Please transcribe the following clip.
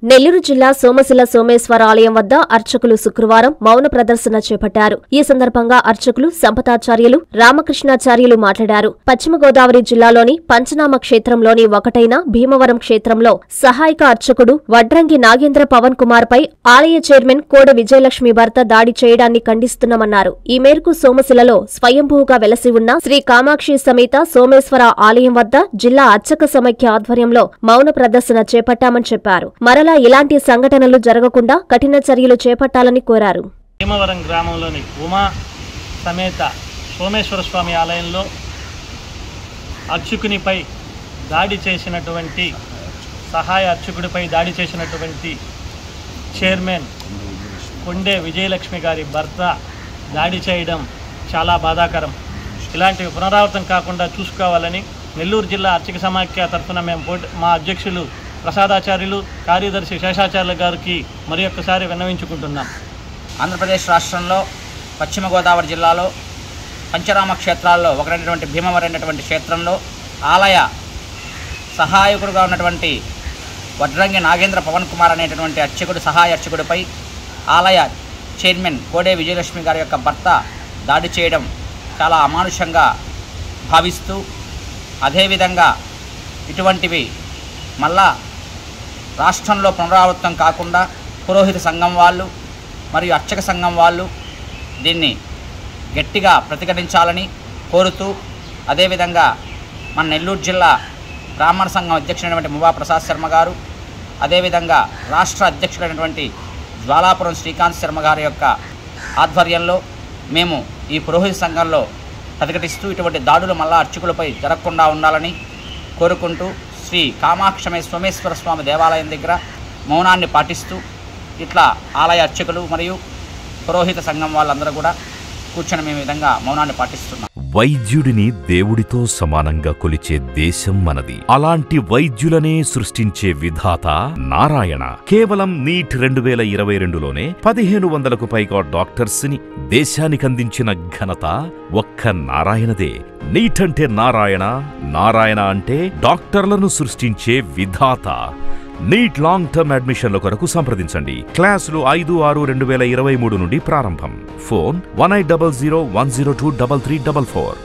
నెల్లూరు జిల్లా సోమశిల సోమేశ్వర ఆలయం వద్ద అర్చకులు శుక్రవారం మౌన ప్రదర్శన చేపట్టారు ఈ సందర్భంగా అర్చకులు సంపతాచార్యులు రామకృష్ణాచార్యులు మాట్లాడారు పశ్చిమ గోదావరి జిల్లాలోని పంచనామ క్షేత్రంలోని ఒకటైన భీమవరం క్షేత్రంలో సహాయక అర్చకుడు వడ్రంగి నాగేంద్ర పవన్ కుమార్ పై ఆలయ చైర్మన్ కోడ విజయలక్ష్మి భర్త దాడి చేయడాన్ని ఖండిస్తున్నామన్నారు ఈ మేరకు సోమశిలలో స్వయంభూగా వెలసి ఉన్న శ్రీ కామాక్షి సమేత సోమేశ్వర ఆలయం వద్ద జిల్లా అర్చక సమైక్య ఆధ్వర్యంలో మౌన ప్రదర్శన చేపట్టామని చెప్పారు మరలా ఇలాంటి సంఘటనలు జరగకుండా కఠిన చర్యలు చేపట్టాలని కోరారు భీమవరం గ్రామంలోని ఉమా సమేత సోమేశ్వర స్వామి ఆలయంలో అర్చకునిపై దాడి చేసినటువంటి సహాయ అర్చకుడిపై దాడి చేసినటువంటి చైర్మన్ కొండే విజయలక్ష్మి గారి భర్త దాడి చేయడం చాలా బాధాకరం ఇలాంటివి పునరావృతం కాకుండా చూసుకోవాలని నెల్లూరు జిల్లా అర్చక సమాఖ్య తరఫున మేము పోటీ మా అధ్యక్షులు ప్రసాదాచార్యులు కార్యదర్శి శేషాచార్యుల గారికి మరి ఒక్కసారి విన్నవించుకుంటున్నాం ఆంధ్రప్రదేశ్ రాష్ట్రంలో పశ్చిమ గోదావరి జిల్లాలో పంచరామ క్షేత్రాల్లో ఒకటైనటువంటి భీమవరం అనేటువంటి క్షేత్రంలో ఆలయ సహాయకుడుగా ఉన్నటువంటి వడ్రంగి నాగేంద్ర పవన్ కుమార్ అనేటటువంటి అర్చకుడు సహాయ అర్చకుడిపై ఆలయ చైర్మన్ కోడే విజయలక్ష్మి గారి యొక్క భర్త దాడి చేయడం చాలా అమానుషంగా భావిస్తూ అదేవిధంగా ఇటువంటివి మళ్ళా రాష్ట్రంలో పునరావృతం కాకుండా పురోహిత సంఘం వాళ్ళు మరియు అర్చక సంఘం వాళ్ళు దీన్ని గట్టిగా ప్రతిఘటించాలని కోరుతూ అదేవిధంగా మన నెల్లూరు జిల్లా బ్రాహ్మణ సంఘం అధ్యక్షుడైనటువంటి మువా ప్రసాద్ శర్మ గారు అదేవిధంగా రాష్ట్ర అధ్యక్షుడైనటువంటి జ్వాలాపురం శ్రీకాంత్ శర్మ గారి యొక్క ఆధ్వర్యంలో మేము ఈ పురోహిత సంఘంలో ప్రతిఘటిస్తూ ఇటువంటి దాడులు మళ్ళా అర్చకులపై జరగకుండా ఉండాలని కోరుకుంటూ శ్రీ కామాక్షమే సోమేశ్వర స్వామి దేవాలయం దగ్గర మౌనాన్ని పాటిస్తూ ఇట్లా ఆలయ అర్చకులు మరియు పురోహిత సంఘం వాళ్ళందరూ కూడా కూర్చొని మేము ఈ విధంగా మౌనాన్ని పాటిస్తున్నాం వైద్యుడిని దేవుడితో సమానంగా కొలిచే దేశం మనది అలాంటి వైద్యులనే సృష్టించే విధాత నారాయణ కేవలం నీట్ రెండు వేల ఇరవై రెండులోనే పదిహేను వందలకు పైగా డాక్టర్స్ ని దేశానికందించిన ఘనత ఒక్క నారాయణదే నీట్ అంటే నారాయణ నారాయణ అంటే డాక్టర్లను సృష్టించే విధాత నీట్ లాంగ్ టర్మ్ అడ్మిషన్ల కొరకు సంప్రదించండి క్లాసులు ఐదు ఆరు రెండు వేల ఇరవై మూడు నుండి ప్రారంభం phone one eight double zero one zero two double three double four